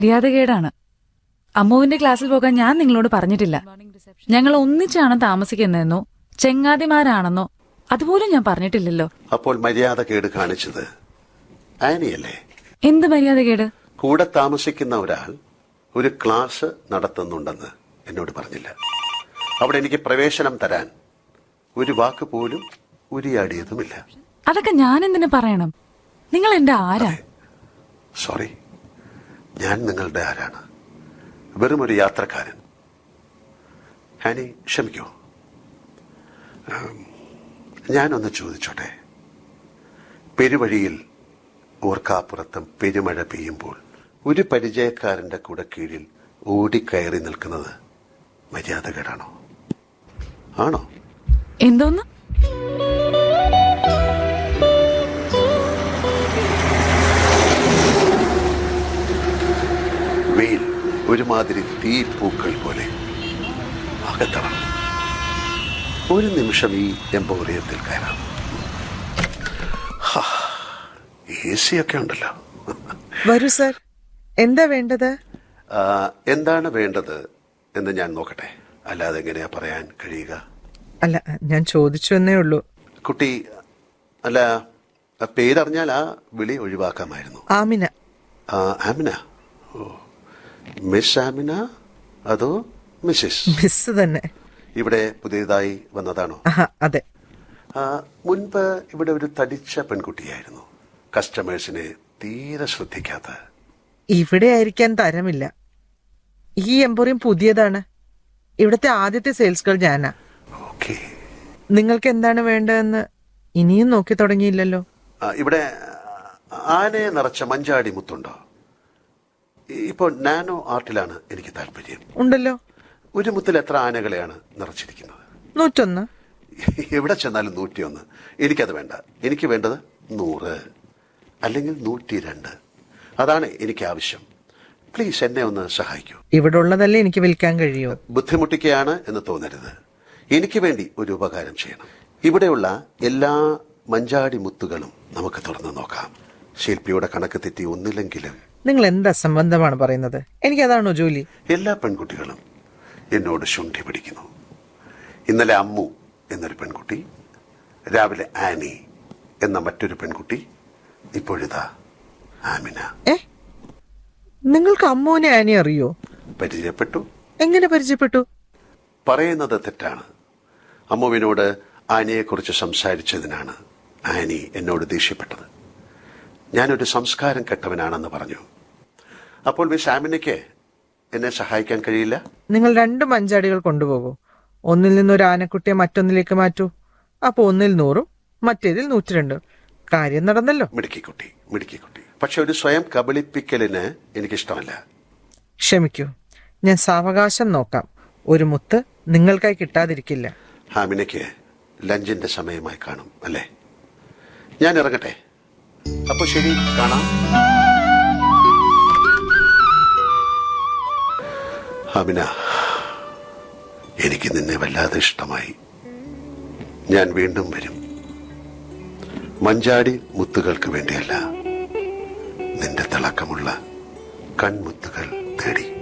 മര്യാദകേടാണ് അമ്മുവിന്റെ ക്ലാസ്സിൽ പോകാൻ ഞാൻ നിങ്ങളോട് പറഞ്ഞിട്ടില്ല ഞങ്ങൾ ഒന്നിച്ചാണ് താമസിക്കുന്നതെന്നോ ചെങ്ങാതിമാരാണെന്നോ അതുപോലും ഞാൻ പറഞ്ഞിട്ടില്ലല്ലോ അപ്പോൾ മര്യാദ കേട് കാണിച്ചത് ആനിയല്ലേ എന്ത് മര്യാദകേട് കൂടെ താമസിക്കുന്ന ഒരാൾ ഒരു ക്ലാസ് നടത്തുന്നുണ്ടെന്ന് എന്നോട് പറഞ്ഞില്ല അവിടെ എനിക്ക് പ്രവേശനം തരാൻ ഒരു വാക്ക് പോലും ഉരിയാടിയതുമില്ല അതൊക്കെ ഞാൻ എന്തിനു പറയണം നിങ്ങൾ എന്റെ ആരാ സോറി ഞാൻ നിങ്ങളുടെ ആരാണ് വെറും ഒരു യാത്രക്കാരൻ ഹാനി ക്ഷമിക്കൂ ഉം, ഞാനൊന്ന് ചോദിച്ചോട്ടെ പെരുവഴിയിൽ ഓർക്കാപ്പുറത്തും പെരുമഴ പെയ്യുമ്പോൾ ഒരു പരിചയക്കാരന്റെ കൂടെ കീഴിൽ ഓടിക്കയറി നിൽക്കുന്നത് മര്യാദകേടാണോ ആണോ എന്തോന്ന് വെയിൽ ഒരുമാതിരി തീപ്പൂക്കൾ പോലെ അകത്തണം ഒരു നിമിഷം ഈ എംപോറിയത്തിൽ കയറാം എ സി ഒക്കെ ഉണ്ടല്ലോ വരൂ സർ എന്താ വേണ്ടത് ആ, എന്താണ് വേണ്ടത് എന്ന് ഞാൻ നോക്കട്ടെ അല്ലാതെ എങ്ങനെയാ പറയാൻ കഴിയുക അല്ല ഞാൻ ചോദിച്ചു എന്നേ ഉള്ളൂ കുട്ടി അല്ല ആ പേരറിഞ്ഞാൽ ആ വിളി ഒഴിവാക്കാമായിരുന്നു ആമിന ആ, ആമിന ഓ മിസ് ആമിന അതോ മിസ്സിസ് മിസ് തന്നെ ഇവിടെ പുതിയതായി വന്നതാണോ ആഹാ അതെ ആ, മുൻപ് ഇവിടെ ഒരു തടിച്ച പെൺകുട്ടിയായിരുന്നു കസ്റ്റമേഴ്സിനെ തീരെ ശ്രദ്ധിക്കാത്ത ഇവിടെ ആയിരിക്കാൻ തരമില്ല ഈ എംപോറിയം പുതിയതാണ് ഇവിടുത്തെ ആദ്യത്തെ സെയിൽസ് ഗേൾ ഞാനാ ഓക്കെ നിങ്ങൾക്ക് എന്താണ് വേണ്ടതെന്ന് ഇനിയും നോക്കി തുടങ്ങിയില്ലല്ലോ ഇവിടെ ആനയെ നിറച്ച മഞ്ചാടി മുത്തുണ്ടോ ഇപ്പോൾ നാനോ ആർട്ടിലാണ് എനിക്ക് താല്പര്യം ഉണ്ടല്ലോ ഒരു മുത്തിൽ എത്ര ആനകളെയാണ് നിറച്ചിരിക്കുന്നത് നൂറ്റൊന്ന് എവിടെ ചെന്നാലും നൂറ്റിയൊന്ന് എനിക്കത് വേണ്ട എനിക്ക് വേണ്ടത് നൂറ് അല്ലെങ്കിൽ നൂറ്റി രണ്ട് അതാണ് എനിക്ക് ആവശ്യം പ്ലീസ് എന്നെ ഒന്ന് സഹായിക്കൂ ഇവിടെ ഉള്ളതല്ലേ എനിക്ക് വിൽക്കാൻ കഴിയൂ ബുദ്ധിമുട്ടിക്കുകയാണ് എന്ന് തോന്നരുത് എനിക്ക് വേണ്ടി ഒരു ഉപകാരം ചെയ്യണം ഇവിടെയുള്ള എല്ലാ മഞ്ചാടി മുത്തുകളും നമുക്ക് തുറന്നു നോക്കാം ശില്പിയുടെ കണക്ക് തെറ്റി ഒന്നില്ലെങ്കിലും നിങ്ങൾ എന്ത് അസംബന്ധമാണ് പറയുന്നത് എനിക്കതാണോ ജോലി എല്ലാ പെൺകുട്ടികളും എന്നോട് ശുണ്ഠി പിടിക്കുന്നു ഇന്നലെ അമ്മു എന്നൊരു പെൺകുട്ടി രാവിലെ ആനി എന്ന മറ്റൊരു പെൺകുട്ടി ഇപ്പോഴിതാ ആമിന ഏ നിങ്ങൾക്ക് അമ്മുവിനെ ആനി അറിയോ പരിചയപ്പെട്ടു എങ്ങനെ പരിചയപ്പെട്ടു പറയുന്നത് തെറ്റാണ് അമ്മുവിനോട് ആനിയെക്കുറിച്ച് സംസാരിച്ചതിനാണ് ആനി എന്നോട് ദേഷ്യപ്പെട്ടത് ഞാനൊരു സംസ്കാരം കെട്ടവനാണെന്ന് പറഞ്ഞു അപ്പോൾ മിസ് ആമിനയ്ക്ക് എന്നെ സഹായിക്കാൻ കഴിയില്ല നിങ്ങൾ രണ്ട് മഞ്ചാടികൾ കൊണ്ടുപോകൂ ഒന്നിൽ നിന്ന് ഒരു ആനക്കുട്ടിയെ മറ്റൊന്നിലേക്ക് മാറ്റൂ അപ്പൊ ഒന്നിൽ നൂറും മറ്റേതിൽ നൂറ്റിരണ്ടും കാര്യം നടന്നല്ലോ മിടുക്കിക്കുട്ടി മിടുക്കിക്കുട്ടി പക്ഷെ ഒരു സ്വയം കബളിപ്പിക്കലിന് എനിക്കിഷ്ടമല്ല ക്ഷമിക്കൂ ഞാൻ സാവകാശം നോക്കാം ഒരു മുത്ത് നിങ്ങൾക്കായി കിട്ടാതിരിക്കില്ല ഹാമിനയ്ക്ക് ലഞ്ചിന്റെ സമയമായി കാണും അല്ലേ ഞാൻ ഇറങ്ങട്ടെ അപ്പൊ ശരി കാണാം ഹാമിന എനിക്ക് നിന്നെ വല്ലാതെ ഇഷ്ടമായി ഞാൻ വീണ്ടും വരും മഞ്ചാടി മുത്തുകൾക്ക് വേണ്ടിയല്ല നിന്റെ തിളക്കമുള്ള കൺമുത്തുകൾ തേടി